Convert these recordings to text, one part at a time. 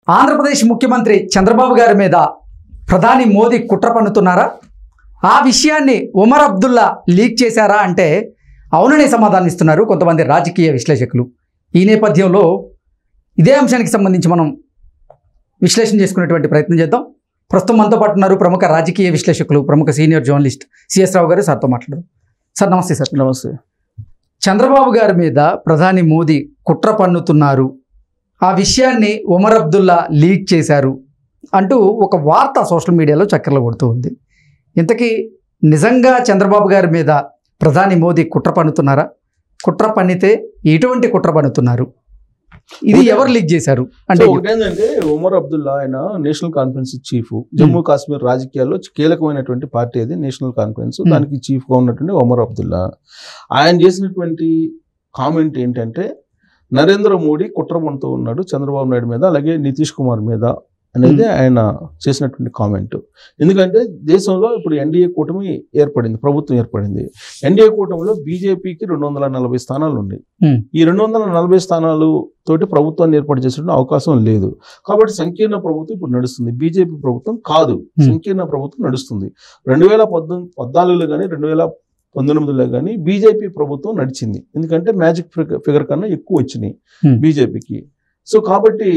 ఆంధ్రప్రదేశ్ ముఖ్యమంత్రి చంద్రబాబు గారి మీద ప్రధాని మోదీ కుట్ర పన్నుతున్నారా ఆ విషయాన్ని ఉమర్ అబ్దుల్లా లీక్ చేశారా అంటే అవుననే సమాధానం ఇస్తున్నారు కొంతమంది రాజకీయ విశ్లేషకులు ఈ నేపథ్యంలో ఇదే అంశానికి సంబంధించి మనం విశ్లేషణ చేసుకునేటువంటి ప్రయత్నం చేద్దాం ప్రస్తుతం మనతో పాటు ఉన్నారు ప్రముఖ రాజకీయ విశ్లేషకులు ప్రముఖ సీనియర్ జర్నలిస్ట్ సిఎస్ రావు గారు సార్తో మాట్లాడదాం సార్ నమస్తే సార్ నమస్తే చంద్రబాబు గారి మీద ప్రధాని మోదీ కుట్ర పన్నుతున్నారు ఆ విషయాన్ని ఉమర్ అబ్దుల్లా లీక్ చేశారు అంటూ ఒక వార్త సోషల్ మీడియాలో చక్కర్లు కొడుతూ ఉంది ఇంతకీ నిజంగా చంద్రబాబు గారి మీద ప్రధాని మోదీ కుట్ర పన్నుతున్నారా కుట్ర పన్నితే ఎటువంటి కుట్ర పన్నుతున్నారు ఇది ఎవరు లీక్ చేశారు అంటే సో ఒకటేంటంటే ఉమర్ అబ్దుల్లా ఆయన నేషనల్ కాన్ఫరెన్స్ చీఫ్ జమ్మూ కాశ్మీర్ రాజకీయాల్లో కీలకమైనటువంటి పార్టీ అది నేషనల్ కాన్ఫరెన్స్ Hmm. దానికి చీఫ్ గా ఉన్నటువంటి ఉమర్ అబ్దుల్లా ఆయన చేసినటువంటి కామెంట్ ఏంటంటే నరేంద్ర మోడీ కుట్రమంటూ ఉన్నాడు చంద్రబాబు నాయుడు మీద అలాగే నితీష్ కుమార్ మీద అనేది ఆయన చేసినటువంటి కామెంట్ ఎందుకంటే దేశంలో ఇప్పుడు ఎన్డీఏ కూటమి ఏర్పడింది ప్రభుత్వం ఏర్పడింది ఎన్డీఏ కూటమిలో బీజేపీకి రెండు వందల నలభై స్థానాలు ఉన్నాయి Hmm. ఈ రెండు వందల నలభై స్థానాలు తోటి ప్రభుత్వాన్ని ఏర్పాటు చేసే అవకాశం లేదు కాబట్టి సంకీర్ణ ప్రభుత్వం ఇప్పుడు నడుస్తుంది బీజేపీ ప్రభుత్వం కాదు Hmm. సంకీర్ణ ప్రభుత్వం నడుస్తుంది రెండు వేల పద్దెనిమిది పద్నాలుగులో కానీ రెండు వేల పంతొమ్మిదిలో కానీ బీజేపీ ప్రభుత్వం నడిచింది ఎందుకంటే మ్యాజిక్ ఫిగర్ కన్నా ఎక్కువ వచ్చినాయి Hmm. బీజేపీకి సో కాబట్టి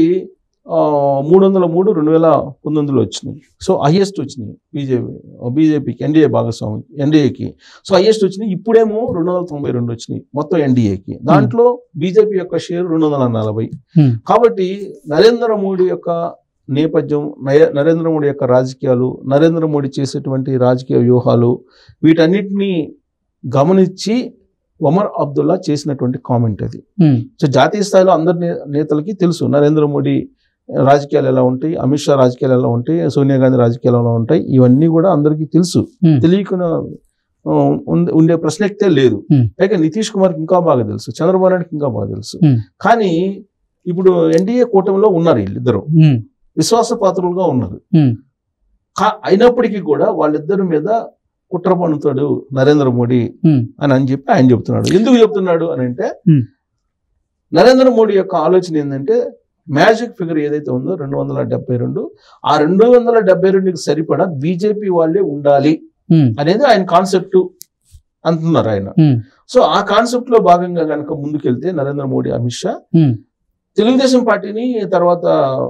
మూడు వందల మూడు రెండు వేల పంతొమ్మిదిలో వచ్చినాయి సో హైయెస్ట్ వచ్చినాయి బీజేపీ బీజేపీకి ఎన్డీఏ భాగస్వామి ఎన్డీఏకి సో హైయెస్ట్ వచ్చినాయి ఇప్పుడేమో రెండు వందల తొంభై రెండు వచ్చినాయి మొత్తం ఎన్డీఏకి దాంట్లో బీజేపీ యొక్క షేర్ రెండు వందల నలభై Hmm. కాబట్టి నరేంద్ర మోడీ యొక్క నేపథ్యం నయ- నరేంద్ర మోడీ యొక్క రాజకీయాలు నరేంద్ర మోడీ చేసేటువంటి రాజకీయ వ్యూహాలు వీటన్నిటినీ గమనించి ఒమర్ అబ్దుల్లా చేసినటువంటి కామెంట్ అది ఉమ్, సో జాతీయ స్థాయిలో అందరి నే- నేతలకి తెలుసు నరేంద్ర మోడీ రాజకీయాలు ఎలా ఉంటాయి అమిత్ షా రాజకీయాలు ఎలా ఉంటాయి సోనియా గాంధీ రాజకీయాలు ఎలా ఉంటాయి ఇవన్నీ కూడా అందరికీ తెలుసు ఉమ్, తెలియకుండా ఆ, ఉండే- ఉండే ప్రశ్నక్తే లేదు Hmm. పైగా నితీష్ కుమార్కి ఇంకా బాగా తెలుసు చంద్రబాబు నాయుడుకి ఇంకా బాగా తెలుసు Hmm. కానీ ఇప్పుడు ఎన్డీఏ కూటమిలో ఉన్నారు వీళ్ళిద్దరు ఉమ్, విశ్వాసపాత్రులుగా ఉన్నారు ఉమ్, కా- అయినప్పటికీ కూడా వాళ్ళిద్దరి మీద కుట్ర పన్నుతాడు నరేంద్ర మోడీ ఉమ్, అని అని చెప్పి ఆయన చెప్తున్నాడు ఎందుకు చెప్తున్నాడు అని అంటే Hmm. నరేంద్ర మోడీ యొక్క ఆలోచన ఏంటంటే మ్యాజిక్ ఫిగర్ ఏదైతే ఉందో రెండు వందల డెబ్బై రెండు ఆ రెండు వందల డెబ్బై రెండుకి సరిపడా బీజేపీ వాళ్ళే ఉండాలి ఉమ్, అనేది ఆయన కాన్సెప్ట్ అంటున్నారు ఆయన ఉమ్, సో ఆ కాన్సెప్ట్ లో భాగంగా కనుక ముందుకెళ్తే నరేంద్ర మోడీ అమిత్ షా ఉమ్, తెలుగుదేశం పార్టీని తర్వాత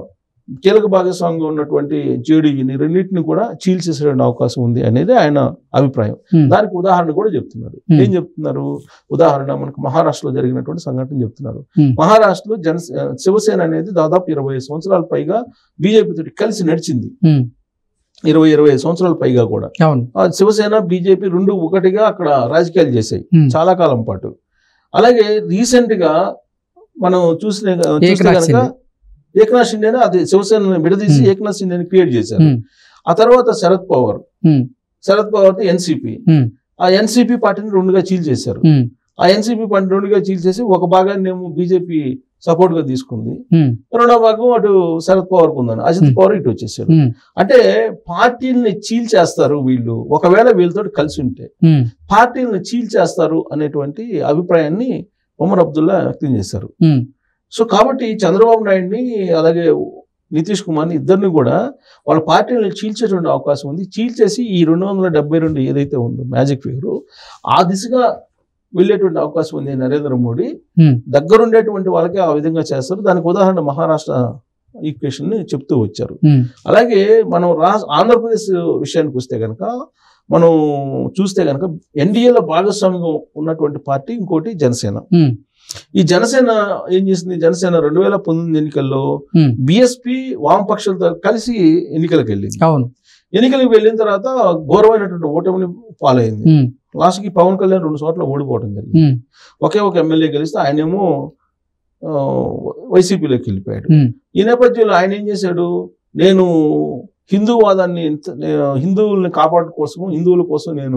కీలక భాగస్వామిగా ఉన్నటువంటి జేడీని రెండింటిని కూడా చీల్చేసే అవకాశం ఉంది అనేది ఆయన అభిప్రాయం ఉమ్, దానికి ఉదాహరణ కూడా చెప్తున్నారు Hmm. ఏం చెప్తున్నారు ఉదాహరణ మనకు మహారాష్ట్రలో జరిగినటువంటి సంఘటన చెప్తున్నారు Hmm. మహారాష్ట్రలో జన శివసేన అనేది దాదాపు ఇరవై సంవత్సరాల పైగా బీజేపీ తోటి కలిసి నడిచింది ఉమ్, ఇరవై ఇరవై ఐదు సంవత్సరాల పైగా కూడా అవును ఆ శివసేన బీజేపీ రెండు ఒకటిగా అక్కడ రాజకీయాలు చేశాయి ఉమ్, చాలా కాలం పాటు అలాగే రీసెంట్ గా మనం చూసిన చూస్తే ఏకనాథ్ కనుక షిండే. ఏకనాథ్ షిండేని అది శివసేన విడదీసి Hmm. ఏకనాథ్ షిండేని క్రియేట్ చేశారు ఉమ్, ఆ తర్వాత శరద్ పవార్ ఉమ్, శరద్ పవార్ ఎన్సీపీ ఉమ్, ఆ ఎన్సీపీ పార్టీని రెండుగా చీల్ చేశారు ఉమ్, ఆ ఎన్సీపీ పార్టీ రెండుగా చీల్ చేసి ఒక భాగాన్ని ఏమో బీజేపీ సపోర్ట్ గా తీసుకుంది ఉమ్, రెండో భాగం అటు శరద్ పవార్ ఉందని అజిత్ Hmm. పవార్ ఇటు వచ్చేసాడు ఉమ్, అంటే పార్టీల్ని చీల్ చేస్తారు వీళ్ళు ఒకవేళ వీళ్ళతో కలిసి ఉంటే ఉమ్, పార్టీలను చీల్ చేస్తారు అనేటువంటి అభిప్రాయాన్ని ఉమర్ అబ్దుల్లా వ్యక్తం చేశారు ఉమ్, సో కాబట్టి చంద్రబాబు నాయుడిని అలాగే నితీష్ కుమార్ని ఇద్దరిని కూడా వాళ్ళ పార్టీలను చీల్చేటువంటి అవకాశం ఉంది చీల్చేసి ఈ రెండు వందల డెబ్బై రెండు ఏదైతే ఉందో మ్యాజిక్ ఫిగర్ ఆ దిశగా వెళ్ళేటువంటి అవకాశం ఉంది నరేంద్ర మోడీ ఉమ్, దగ్గరుండేటువంటి వాళ్ళకి ఆ విధంగా చేస్తారు దానికి ఉదాహరణ మహారాష్ట్ర ఈక్వేషన్ ని చెప్తూ వచ్చారు ఉమ్, అలాగే మనం రా ఆంధ్రప్రదేశ్ విషయానికి వస్తే కనుక మనం చూస్తే కనుక ఎన్డీఏలో భాగస్వామ్యం ఉన్నటువంటి పార్టీ ఇంకోటి జనసేన ఉమ్, ఈ జనసేన ఏం చేసింది జనసేన రెండు వేల పంతొమ్మిది ఎన్నికల్లో ఉమ్, బిఎస్పి వామపక్షాలతో కలిసి ఎన్నికలకు వెళ్ళింది అవును ఎన్నికలకు వెళ్ళిన తర్వాత ఘోరమైనటువంటి ఓటమిని పాలైంది ఉమ్, లాస్ట్కి పవన్ కళ్యాణ్ రెండు చోట్ల ఓడిపోవడం జరిగింది ఉమ్, ఒకే ఒక ఎమ్మెల్యే గెలిస్తే ఆయనేమో ఆ, వైసీపీలోకి వెళ్ళిపోయాడు ఉమ్, ఈ నేపథ్యంలో ఆయన ఏం చేశాడు నేను హిందూవాదాన్ని ఇంత- నే- హిందువుల్ని కాపాడు కోసం హిందువుల కోసం నేను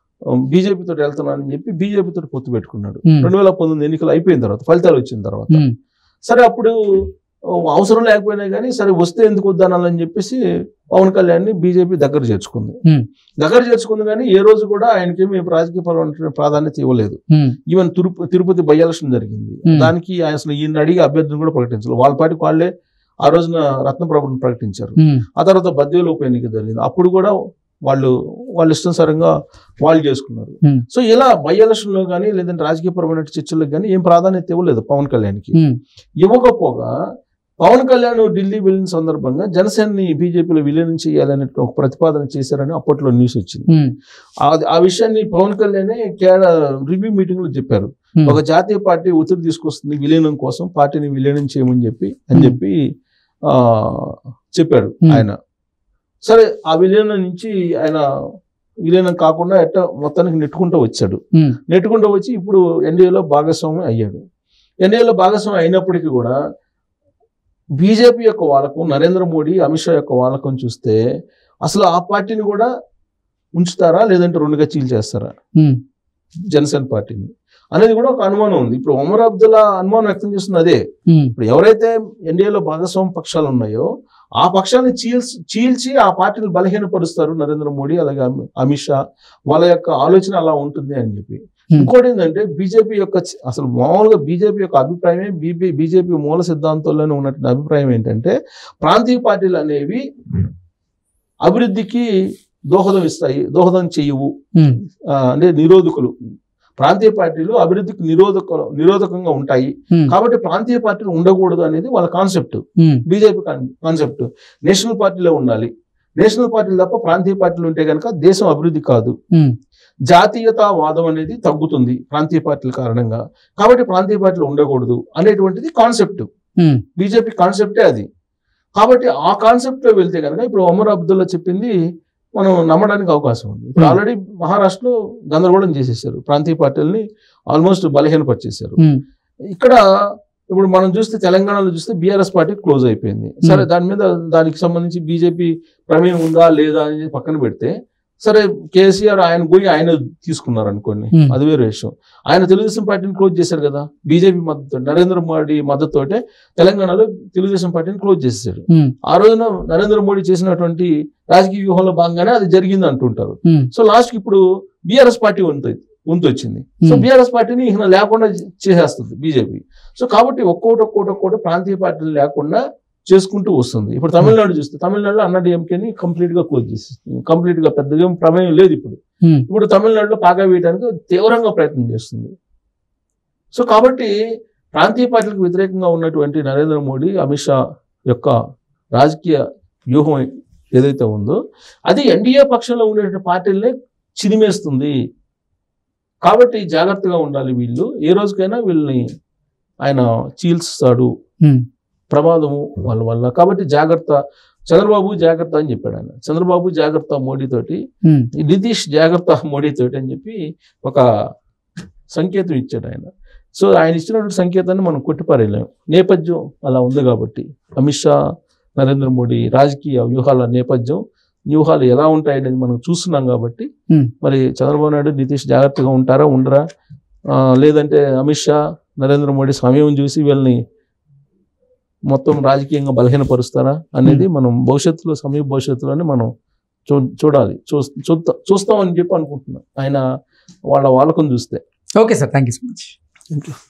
బీజేపీ తోటి వెళ్తున్నానని చెప్పి బీజేపీ తోటి పొత్తు పెట్టుకున్నాడు ఉమ్, రెండు వేల పంతొమ్మిది ఎన్నికలు అయిపోయిన తర్వాత ఫలితాలు వచ్చిన తర్వాత ఉమ్, సరే అప్పుడు ఆ, అవసరం లేకపోయినా కానీ సరే వస్తే ఎందుకు వద్దనాలని చెప్పేసి పవన్ కళ్యాణ్ని బీజేపీ దగ్గర చేర్చుకుంది Hmm. దగ్గర చేర్చుకుంది కానీ ఏ రోజు కూడా ఆయనకేమి రాజకీయ పరమైన ప్రాధాన్యత ఇవ్వలేదు um, even Tirupati Tirupati by election జరిగింది Hmm. దానికి ఆయన అసలు ఈయన అడిగి అభ్యర్థిని కూడా ప్రకటించాలి వాళ్ళ పాటికి వాళ్ళే ఆ రోజున రత్నప్రభుని ప్రకటించారు ఉమ్, ఆ తర్వాత బద్వేలు ఉప ఎన్నిక జరిగింది అప్పుడు కూడా వాళ్ళు వాళ్ళు ఇష్టానుసారంగా వాళ్ళు చేసుకున్నారు Hmm. సో ఇలా బై ఎలక్షన్ లో కానీ లేదంటే రాజకీయపరమైన చర్చలకు కానీ ఏం ప్రాధాన్యత ఇవ్వలేదు పవన్ కళ్యాణ్కి ఉమ్, ఇవ్వకపోగా పవన్ కళ్యాణ్ ఢిల్లీ వెళ్ళిన సందర్భంగా జనసేనని బీజేపీలో విలీనం చేయాలనే ఒక ప్రతిపాదన చేశారని అప్పట్లో న్యూస్ వచ్చింది ఉమ్, ఆ- ఆ విషయాన్ని పవన్ కళ్యాణ్ రివ్యూ మీటింగ్ లో చెప్పారు ఉమ్, ఒక జాతీయ పార్టీ ఒత్తిడి తీసుకొస్తుంది విలీనం కోసం పార్టీని విలీనం చేయమని చెప్పి అని Hmm. చెప్పి ఆ చెప్పాడు Hmm. ఆయన సరే ఆ విలీనం నుంచి ఆయన విలీనం కాకుండా ఎట్ట మొత్తానికి నెట్టుకుంటూ వచ్చాడు ఉమ్, నెట్టుకుంటూ వచ్చి ఇప్పుడు ఎన్డీఏలో భాగస్వామ్యం అయ్యాడు ఎన్డీఏలో భాగస్వామ్యం అయినప్పటికీ కూడా బీజేపీ యొక్క వాలకం నరేంద్ర మోడీ అమిత్ షా యొక్క వాలకం చూస్తే అసలు ఆ పార్టీని కూడా ఉంచుతారా లేదంటే రెండుగా చీల్చేస్తారా ఉమ్, జనసేన పార్టీని అనేది కూడా ఒక అనుమానం ఉంది ఇప్పుడు ఒమర్ అబ్దుల్లా అనుమానం వ్యక్తం చేస్తుంది అదే ఉమ్, ఇప్పుడు ఎవరైతే ఎన్డీఏలో భాగస్వామ్య పక్షాలు ఉన్నాయో ఆ పక్షాన్ని చీల్చి చీల్చి ఆ పార్టీని బలహీనపరుస్తారు నరేంద్ర మోడీ అలాగే అమి- అమిత్ షా వాళ్ళ యొక్క ఆలోచన అలా ఉంటుంది అని చెప్పి Hmm. ఇంకోటి ఏంటంటే బీజేపీ యొక్క చ- అసలు మామూలుగా బీజేపీ యొక్క అభిప్రాయమే బీబీ బీజేపీ మూల సిద్ధాంతంలోనే ఉన్నటువంటి అభిప్రాయం ఏంటంటే ప్రాంతీయ పార్టీలు అనేవి అభివృద్ధికి దోహదం ఇస్తాయి దోహదం చేయవు ఉమ్, ఆ, అంటే నిరోధకులు ప్రాంతీయ పార్టీలు అభివృద్ధికి నిరోధక నిరోధకంగా ఉంటాయి ఉమ్, కాబట్టి ప్రాంతీయ పార్టీలు ఉండకూడదు అనేది వాళ్ళ concept um, BJP concept national పార్టీలో ఉండాలి నేషనల్ పార్టీలు తప్ప ప్రాంతీయ పార్టీలు ఉంటే కనుక దేశం అభివృద్ధి కాదు ఉమ్, జాతీయతావాదం అనేది తగ్గుతుంది ప్రాంతీయ పార్టీల కారణంగా కాబట్టి ప్రాంతీయ పార్టీలు ఉండకూడదు అనేటువంటిది కాన్సెప్ట్ ఉమ్, బీజేపీ కాన్సెప్టే అది కాబట్టి ఆ కాన్సెప్ట్ లో వెళ్తే కనుక ఇప్పుడు ఒమర్ అబ్దుల్లా చెప్పింది మనం నమ్మడానికి అవకాశం ఉంది ఇప్పుడు Hmm. ఆల్రెడీ మహారాష్ట్రలో గందరగోళం చేసేసారు ప్రాంతీయ పార్టీలని ఆల్మోస్ట్ బలహీనపరిచేశారు ఉమ్, ఇక్కడ ఇప్పుడు మనం చూస్తే తెలంగాణలో చూస్తే బీఆర్ఎస్ పార్టీ క్లోజ్ అయిపోయింది సరే దాని మీద దానికి సంబంధించి బీజేపీ ప్రమేయం ఉందా లేదా అనేది పక్కన పెడితే సరే కేసీఆర్ ఆయన పోయి ఆయన తీసుకున్నారు అనుకోండి Hmm. అది వేరే విషయం ఆయన తెలుగుదేశం పార్టీని క్లోజ్ చేశారు కదా బీజేపీ మద్దతు నరేంద్ర మోడీ మద్దతుతోటే తెలంగాణలో తెలుగుదేశం పార్టీని క్లోజ్ చేసేసారు ఉమ్, ఆ రోజున నరేంద్ర మోడీ చేసినటువంటి రాజకీయ వ్యూహంలో భాగంగానే అది జరిగింది అంటుంటారు ఉమ్, సో లాస్ట్ ఇప్పుడు బీఆర్ఎస్ పార్టీ వంతు వంతు వచ్చింది సో Hmm. బీఆర్ఎస్ పార్టీని ఇక లేకుండా చేసేస్తుంది బీజేపీ సో కాబట్టి ఒక్కోటి ఒక్కోటి ఒక్కోటి ప్రాంతీయ పార్టీలు లేకుండా చేసుకుంటూ వస్తుంది ఇప్పుడు తమిళనాడు చూస్తే తమిళనాడులో అన్న డిఎంకేని కంప్లీట్ గా క్లోజ్ చేసేస్తుంది కంప్లీట్ గా పెద్దగా ఏం ప్రమేయం లేదు ఇప్పుడు ఉమ్, ఇప్పుడు తమిళనాడులో పాగా వేయడానికి తీవ్రంగా ప్రయత్నం చేస్తుంది సో కాబట్టి ప్రాంతీయ పార్టీలకు వ్యతిరేకంగా ఉన్నటువంటి నరేంద్ర మోడీ అమిత్ షా యొక్క రాజకీయ వ్యూహం ఏదైతే ఉందో అది ఎన్డీఏ పక్షంలో ఉండేటువంటి పార్టీలనే చిదిమేస్తుంది కాబట్టి జాగ్రత్తగా ఉండాలి వీళ్ళు ఏ రోజుకైనా వీళ్ళని ఆయన చీల్స్తాడు ఉమ్, ప్రమాదము వాళ్ళ వల్ల కాబట్టి జాగ్రత్త చంద్రబాబు జాగ్రత్త అని చెప్పాడు ఆయన చంద్రబాబు జాగ్రత్త మోడీతోటి ఉమ్, ఈ నితీష్ జాగ్రత్త మోడీతోటి అని చెప్పి ఒక సంకేతం ఇచ్చాడు ఆయన సో ఆయన ఇచ్చినటువంటి సంకేతాన్ని మనం కొట్టిపారేయలేము నేపథ్యం అలా ఉంది కాబట్టి అమిత్ షా నరేంద్ర మోడీ రాజకీయ వ్యూహాల నేపథ్యం వ్యూహాలు ఎలా ఉంటాయనేది మనం చూస్తున్నాం కాబట్టి Hmm. మరి చంద్రబాబు నాయుడు నితీష్ జాగ్రత్తగా ఉంటారా ఉండరా ఆ, లేదంటే అమిత్ షా నరేంద్ర మోడీ సమయం చూసి వీళ్ళని మొత్తం రాజకీయంగా బలహీనపరుస్తారా అనేది మనం భవిష్యత్తులో సమీప భవిష్యత్తులోనే మనం చూ చూడాలి చూ చూస్తా చూస్తామని చెప్పి అనుకుంటున్నాం ఆయన వాళ్ళ వాళ్ళకం చూస్తే okay sir thank you so much